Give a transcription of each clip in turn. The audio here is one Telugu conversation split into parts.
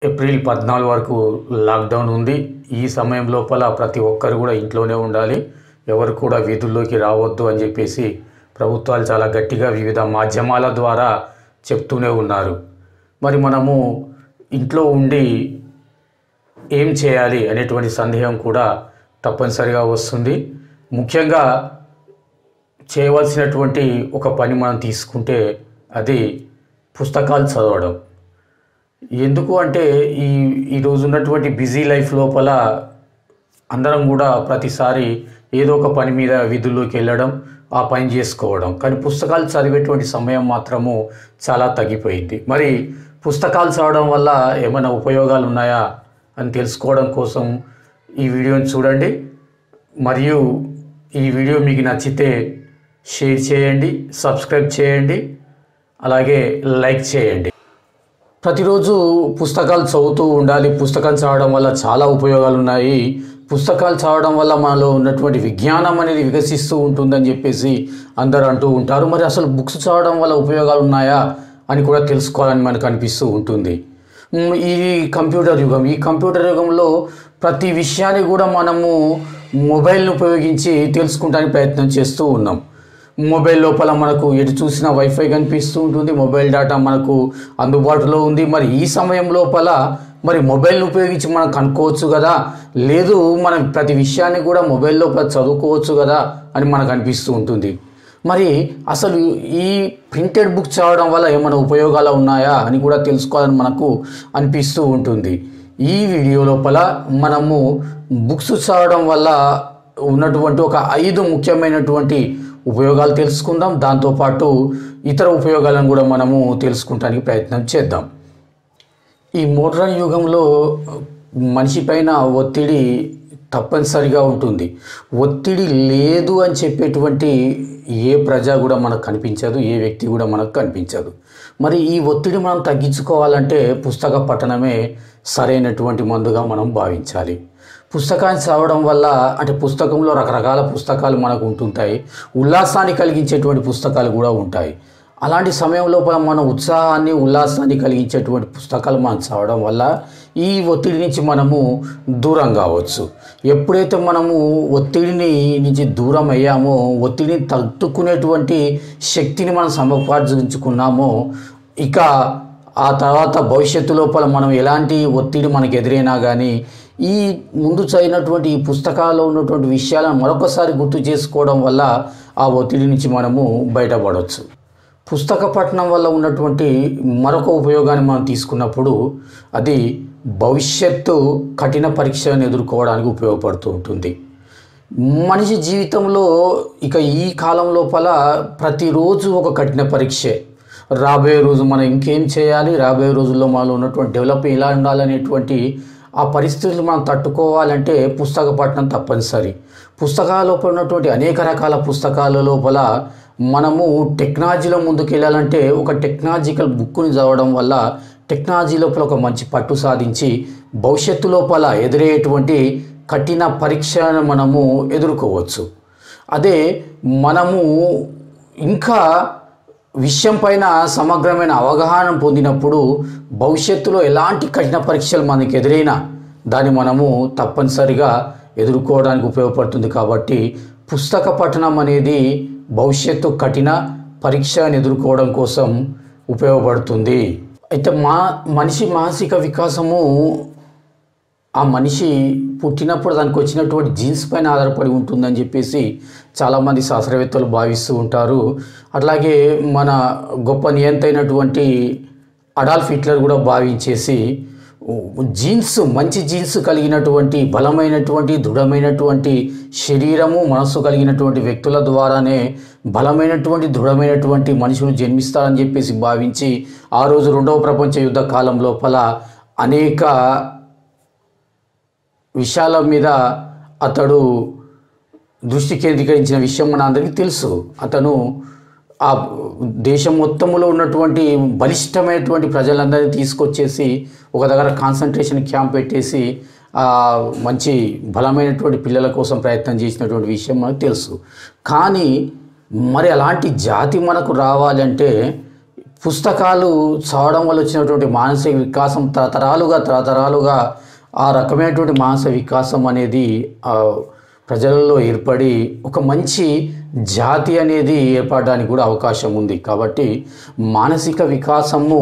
ఏప్రిల్ పద్నాలుగు వరకు లాక్డౌన్ ఉంది ఈ సమయం లోపల ప్రతి ఒక్కరు కూడా ఇంట్లోనే ఉండాలి ఎవరు కూడా వీధుల్లోకి రావద్దు అని చెప్పేసి ప్రభుత్వాలు చాలా గట్టిగా వివిధ మాధ్యమాల ద్వారా చెప్తూనే ఉన్నారు మరి మనము ఇంట్లో ఉండి ఏం చేయాలి అనేటువంటి సందేహం కూడా తప్పనిసరిగా వస్తుంది ముఖ్యంగా చేయవలసినటువంటి ఒక పని మనం తీసుకుంటే అది పుస్తకాలు చదవడం ఎందుకు అంటే ఈ ఈరోజు ఉన్నటువంటి బిజీ లైఫ్ లోపల అందరం కూడా ప్రతిసారి ఏదో ఒక పని మీద విధుల్లోకి వెళ్ళడం ఆ పని చేసుకోవడం కానీ పుస్తకాలు చదివేటువంటి సమయం మాత్రము చాలా తగ్గిపోయింది మరి పుస్తకాలు చదవడం వల్ల ఏమైనా ఉపయోగాలు ఉన్నాయా అని తెలుసుకోవడం కోసం ఈ వీడియోని చూడండి మరియు ఈ వీడియో మీకు నచ్చితే షేర్ చేయండి సబ్స్క్రైబ్ చేయండి అలాగే లైక్ చేయండి ప్రతిరోజు పుస్తకాలు చదువుతూ ఉండాలి పుస్తకాలు చదవడం వల్ల చాలా ఉపయోగాలు ఉన్నాయి పుస్తకాలు చదవడం వల్ల మనలో ఉన్నటువంటి విజ్ఞానం అనేది వికసిస్తూ ఉంటుందని చెప్పేసి అందరూ అంటూ ఉంటారు మరి అసలు బుక్స్ చదవడం వల్ల ఉపయోగాలు ఉన్నాయా అని కూడా తెలుసుకోవాలని మనకు అనిపిస్తూ ఉంటుంది మ్, ఈ కంప్యూటర్ యుగం ఈ కంప్యూటర్ యుగంలో ప్రతి విషయాన్ని కూడా మనము మొబైల్ని ఉపయోగించి తెలుసుకుంటానికి ప్రయత్నం చేస్తూ ఉన్నాం మొబైల్ లోపల మనకు ఎటు చూసినా వైఫై కనిపిస్తూ ఉంటుంది మొబైల్ డేటా మనకు అందుబాటులో ఉంది మరి ఈ సమయం లోపల మరి మొబైల్ని ఉపయోగించి మనం కనుక్కోవచ్చు కదా లేదు మనం ప్రతి విషయాన్ని కూడా మొబైల్ లోపల చదువుకోవచ్చు కదా అని మనకు అనిపిస్తూ ఉంటుంది మరి అసలు ఈ ప్రింటెడ్ బుక్ చదవడం వల్ల ఏమైనా ఉపయోగాలు ఉన్నాయా అని కూడా తెలుసుకోవాలని మనకు అనిపిస్తూ ఉంటుంది ఈ వీడియో లోపల మనము బుక్స్ చదవడం వల్ల ఉన్నటువంటి ఒక ఐదు ముఖ్యమైనటువంటి ఉపయోగాలు తెలుసుకుందాం దాంతోపాటు ఇతర ఉపయోగాలను కూడా మనము తెలుసుకుంటానికి ప్రయత్నం చేద్దాం ఈ మోడ్రన్ యుగంలో మనిషి పైన ఒత్తిడి తప్పనిసరిగా ఉంటుంది ఒత్తిడి లేదు అని చెప్పేటువంటి ఏ ప్రజ కూడా మనకు కనిపించదు ఏ వ్యక్తి కూడా మనకు కనిపించదు మరి ఈ ఒత్తిడి మనం తగ్గించుకోవాలంటే పుస్తక పఠనమే సరైనటువంటి మందుగా మనం భావించాలి పుస్తకాన్ని చదవడం వల్ల అంటే పుస్తకంలో రకరకాల పుస్తకాలు మనకు ఉంటుంటాయి ఉల్లాసాన్ని కలిగించేటువంటి పుస్తకాలు కూడా ఉంటాయి అలాంటి సమయం లోపల మన ఉత్సాహాన్ని ఉల్లాసాన్ని కలిగించేటువంటి పుస్తకాలు మనం చదవడం వల్ల ఈ ఒత్తిడి నుంచి మనము దూరం కావచ్చు ఎప్పుడైతే మనము ఒత్తిడిని నుంచి దూరం అయ్యామో ఒత్తిడిని తట్టుకునేటువంటి శక్తిని మనం సముపార్జించుకున్నామో ఇక ఆ తర్వాత భవిష్యత్తు లోపల మనం ఎలాంటి ఒత్తిడి మనకు ఎదురైనా కానీ ఈ ముందు చదివినటువంటి ఈ పుస్తకాల్లో ఉన్నటువంటి విషయాలను మరొకసారి గుర్తు చేసుకోవడం వల్ల ఆ ఒత్తిడి నుంచి మనము బయటపడవచ్చు పుస్తక పఠనం వల్ల ఉన్నటువంటి మరొక ఉపయోగాన్ని మనం తీసుకున్నప్పుడు అది భవిష్యత్తు కఠిన పరీక్షను ఎదుర్కోవడానికి ఉపయోగపడుతూ ఉంటుంది మనిషి జీవితంలో ఇక ఈ కాలం లోపల ప్రతిరోజు ఒక కఠిన పరీక్షే రాబోయే రోజు మనం ఇంకేం చేయాలి రాబోయే రోజుల్లో మనలో ఉన్నటువంటి డెవలప్ ఎలా ఉండాలనేటువంటి ఆ పరిస్థితులు మనం తట్టుకోవాలంటే పుస్తక పఠనం తప్పనిసరి పుస్తకాల లోపల ఉన్నటువంటి అనేక రకాల పుస్తకాల లోపల మనము టెక్నాలజీలో ముందుకు వెళ్ళాలంటే ఒక టెక్నాలజికల్ బుక్ని చదవడం వల్ల టెక్నాలజీ లోపల ఒక మంచి పట్టు సాధించి భవిష్యత్తు లోపల ఎదురయ్యేటువంటి కఠిన పరీక్షను మనము ఎదుర్కోవచ్చు అదే మనము ఇంకా విషయం పైన సమగ్రమైన అవగాహన పొందినప్పుడు భవిష్యత్తులో ఎలాంటి కఠిన పరీక్షలు మనకి ఎదురైనా దాన్ని మనము తప్పనిసరిగా ఎదుర్కోవడానికి ఉపయోగపడుతుంది కాబట్టి పుస్తక పఠనం అనేది భవిష్యత్తు కఠిన పరీక్షను ఎదుర్కోవడం కోసం ఉపయోగపడుతుంది అయితే మా మనిషి మానసిక వికాసము ఆ మనిషి పుట్టినప్పుడు దానికి వచ్చినటువంటి జీన్స్ పైన ఆధారపడి ఉంటుందని చెప్పేసి చాలామంది శాస్త్రవేత్తలు భావిస్తూ ఉంటారు అట్లాగే మన గొప్ప నియంత అయినటువంటి అడాల్ఫ్ హిట్లర్ కూడా భావించేసి జీన్స్ మంచి జీన్స్ కలిగినటువంటి బలమైనటువంటి దృఢమైనటువంటి శరీరము మనస్సు కలిగినటువంటి వ్యక్తుల ద్వారానే బలమైనటువంటి దృఢమైనటువంటి మనుషులు జన్మిస్తారని చెప్పేసి భావించి ఆ రోజు రెండవ ప్రపంచ యుద్ధ కాలం లోపల అనేక విషయాల మీద అతడు దృష్టి కేంద్రీకరించిన విషయం మన అందరికీ తెలుసు అతను ఆ దేశం మొత్తంలో ఉన్నటువంటి బలిష్టమైనటువంటి ప్రజలందరినీ తీసుకొచ్చేసి ఒక దగ్గర కాన్సన్ట్రేషన్ క్యాంప్ పెట్టేసి ఆ, మంచి బలమైనటువంటి పిల్లల కోసం ప్రయత్నం చేసినటువంటి విషయం మనకు తెలుసు కానీ మరి అలాంటి జాతి మనకు రావాలంటే పుస్తకాలు చదవడం వల్ల వచ్చినటువంటి మానసిక వికాసం తరతరాలుగా తరతరాలుగా ఆ రకమైనటువంటి మానసిక వికాసం అనేది ఆ, ప్రజలలో ఏర్పడి ఒక మంచి జాతి అనేది ఏర్పడడానికి కూడా అవకాశం ఉంది కాబట్టి మానసిక వికాసము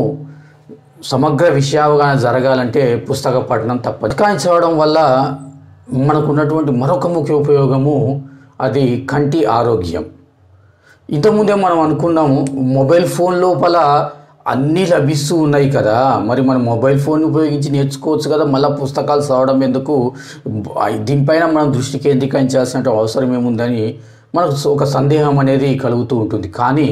సమగ్ర విషయావగాహన జరగాలంటే పుస్తక పఠనం తప్పదు పుస్తకాన్ని చదవడం వల్ల మనకున్నటువంటి మరొక ముఖ్య ఉపయోగము అది కంటి ఆరోగ్యం ఇంతకుముందే మనం అనుకున్నాము మొబైల్ ఫోన్ లోపల అన్నీ లభిస్తూ ఉన్నాయి కదా మరి మనం మొబైల్ ఫోన్ ఉపయోగించి నేర్చుకోవచ్చు కదా మళ్ళీ పుస్తకాలు చదవడం ఎందుకు దీనిపైన మనం దృష్టి కేంద్రీకరించాల్సిన అవసరం ఏముందని మనకు ఒక సందేహం అనేది కలుగుతూ ఉంటుంది కానీ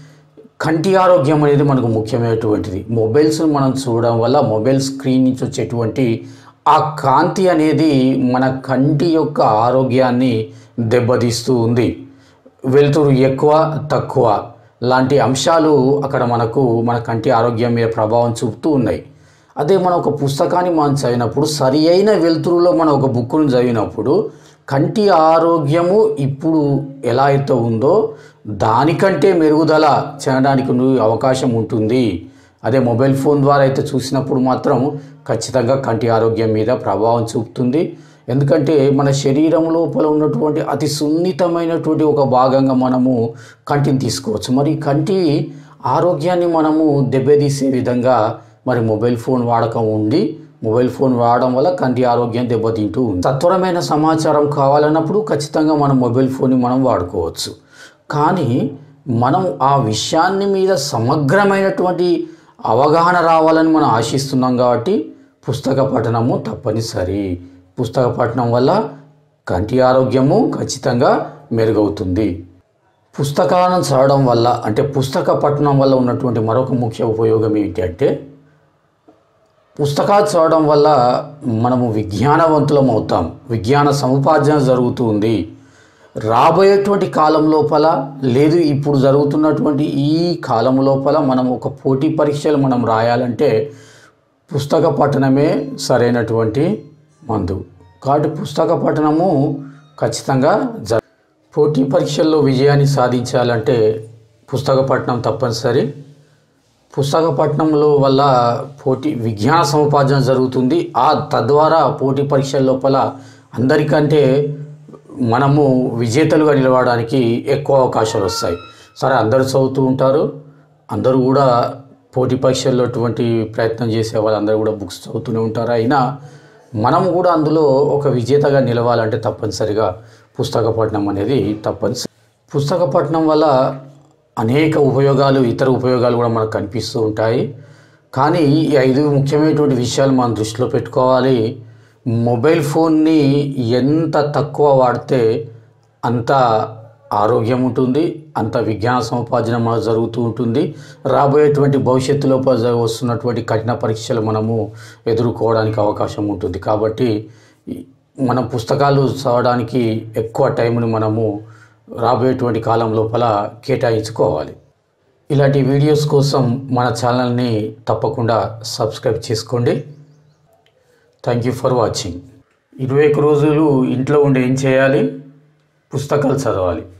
కంటి ఆరోగ్యం అనేది మనకు ముఖ్యమైనటువంటిది మొబైల్స్ మనం చూడడం వల్ల మొబైల్ స్క్రీన్ నుంచి వచ్చేటువంటి ఆ కాంతి అనేది మన కంటి యొక్క ఆరోగ్యాన్ని దెబ్బతీస్తూ ఉంది వెలుతురు ఎక్కువ తక్కువ లాంటి అంశాలు అక్కడ మనకు మన కంటి ఆరోగ్యం మీద ప్రభావం చూపుతూ ఉన్నాయి అదే మనం ఒక పుస్తకాన్ని మనం చదివినప్పుడు సరి అయిన వెలుతురులో మనం ఒక బుక్ను చదివినప్పుడు కంటి ఆరోగ్యము ఇప్పుడు ఎలా అయితే ఉందో దానికంటే మెరుగుదల చెందడానికి ను- అవకాశం ఉంటుంది అదే మొబైల్ ఫోన్ ద్వారా అయితే చూసినప్పుడు మాత్రం ఖచ్చితంగా కంటి ఆరోగ్యం మీద ప్రభావం చూపుతుంది ఎందుకంటే మన శరీరం లోపల ఉన్నటువంటి అతి సున్నితమైనటువంటి ఒక భాగంగా మనము కంటిని తీసుకోవచ్చు మరి కంటి ఆరోగ్యాన్ని మనము దెబ్బతీసే విధంగా మరి మొబైల్ ఫోన్ వాడకం ఉండి మొబైల్ ఫోన్ వాడడం వల్ల కంటి ఆరోగ్యం దెబ్బతింటూ ఉంది సత్వరమైన సమాచారం కావాలన్నప్పుడు ఖచ్చితంగా మనం మొబైల్ ఫోన్ని మనం వాడుకోవచ్చు కానీ మనం ఆ విషయాన్ని మీద సమగ్రమైనటువంటి అవగాహన రావాలని మనం ఆశిస్తున్నాం కాబట్టి పుస్తక పఠనము తప్పనిసరి పుస్తక పఠనం వల్ల కంటి ఆరోగ్యము ఖచ్చితంగా మెరుగవుతుంది పుస్తకాలను చదవడం వల్ల అంటే పుస్తక పఠనం వల్ల ఉన్నటువంటి మరొక ముఖ్య ఉపయోగం ఏంటి అంటే పుస్తకాలు చదవడం వల్ల మనము విజ్ఞానవంతులం అవుతాం విజ్ఞాన సముపార్జన జరుగుతుంది రాబోయేటువంటి కాలం లోపల లేదు ఇప్పుడు జరుగుతున్నటువంటి ఈ కాలం లోపల మనం ఒక పోటీ పరీక్షలు మనం రాయాలంటే పుస్తక పఠనమే సరైనటువంటి మందు కాబట్టి పుస్తక పఠనము ఖచ్చితంగా జ పోటీ పరీక్షల్లో విజయాన్ని సాధించాలంటే పుస్తక పఠనం తప్పనిసరి పుస్తక పఠనంలో వల్ల పోటీ విజ్ఞాన సముపార్జన జరుగుతుంది ఆ తద్వారా పోటీ పరీక్షల లోపల అందరికంటే మనము విజేతలుగా నిలవడానికి ఎక్కువ అవకాశాలు వస్తాయి సరే అందరూ చదువుతూ ఉంటారు అందరూ కూడా పోటీ పరీక్షల్లో అటువంటి ప్రయత్నం చేసే వాళ్ళందరూ కూడా బుక్స్ చదువుతూనే ఉంటారు అయినా మనం కూడా అందులో ఒక విజేతగా నిలవాలంటే తప్పనిసరిగా పుస్తక పఠనం అనేది తప్పనిసరి పుస్తక పఠనం వల్ల అనేక ఉపయోగాలు ఇతర ఉపయోగాలు కూడా మనకు కనిపిస్తూ ఉంటాయి కానీ ఈ ఐదు ముఖ్యమైనటువంటి విషయాలు మనం దృష్టిలో పెట్టుకోవాలి మొబైల్ ఫోన్ని ఎంత తక్కువ వాడితే అంత ఆరోగ్యం ఉంటుంది అంత విజ్ఞాన సముపార్జన మనకు జరుగుతూ ఉంటుంది రాబోయేటువంటి భవిష్యత్తులో ప- వస్తున్నటువంటి కఠిన పరీక్షలు మనము ఎదుర్కోవడానికి అవకాశం ఉంటుంది కాబట్టి ఈ- మనం పుస్తకాలు చదవడానికి ఎక్కువ టైంని మనము రాబోయేటువంటి కాలం లోపల కేటాయించుకోవాలి ఇలాంటి వీడియోస్ కోసం మన ఛానల్ని తప్పకుండా సబ్స్క్రైబ్ చేసుకోండి థ్యాంక్ యూ ఫర్ వాచింగ్ ఇరవై ఒక్క రోజులు ఇంట్లో ఉండి ఏం చేయాలి పుస్తకాలు చదవాలి